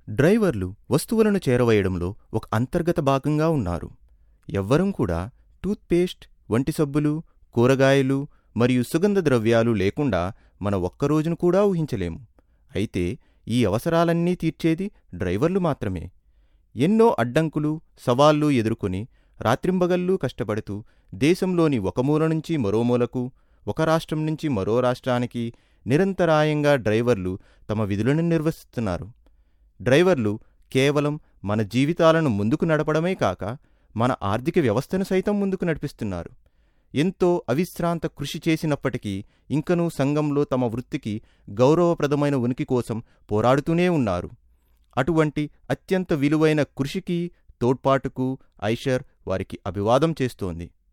డ్రైవర్లు వస్తువులను చేరవేయడంలో ఒక అంతర్గత భాగంగా ఉన్నారు ఎవ్వరం కూడా టూత్పేస్ట్ వంటి సబ్బులు కూరగాయలు మరియు సుగంధ ద్రవ్యాలు లేకుండా మన ఒక్క రోజును కూడా ఊహించలేము అయితే ఈ అవసరాలన్నీ తీర్చేది డ్రైవర్లు మాత్రమే ఎన్నో అడ్డంకులు సవాళ్లు ఎదుర్కొని రాత్రింబగళ్ళు కష్టపడుతూ దేశంలోని ఒక మూల నుంచి మరో మూలకు ఒక రాష్ట్రం నుంచి మరో రాష్ట్రానికి నిరంతరాయంగా డ్రైవర్లు తమ విధులను నిర్వహిస్తున్నారు డ్రైవర్లు కేవలం మన జీవితాలను ముందుకు నడపడమే కాక మన ఆర్థిక వ్యవస్థను సైతం ముందుకు నడిపిస్తున్నారు ఎంతో అవిశ్రాంత కృషి చేసినప్పటికీ ఇంకనూ సంఘంలో తమ వృత్తికి గౌరవప్రదమైన ఉనికి కోసం పోరాడుతూనే ఉన్నారు అటువంటి అత్యంత విలువైన కృషికి తోడ్పాటుకు ఐషర్ వారికి అభివాదం చేస్తోంది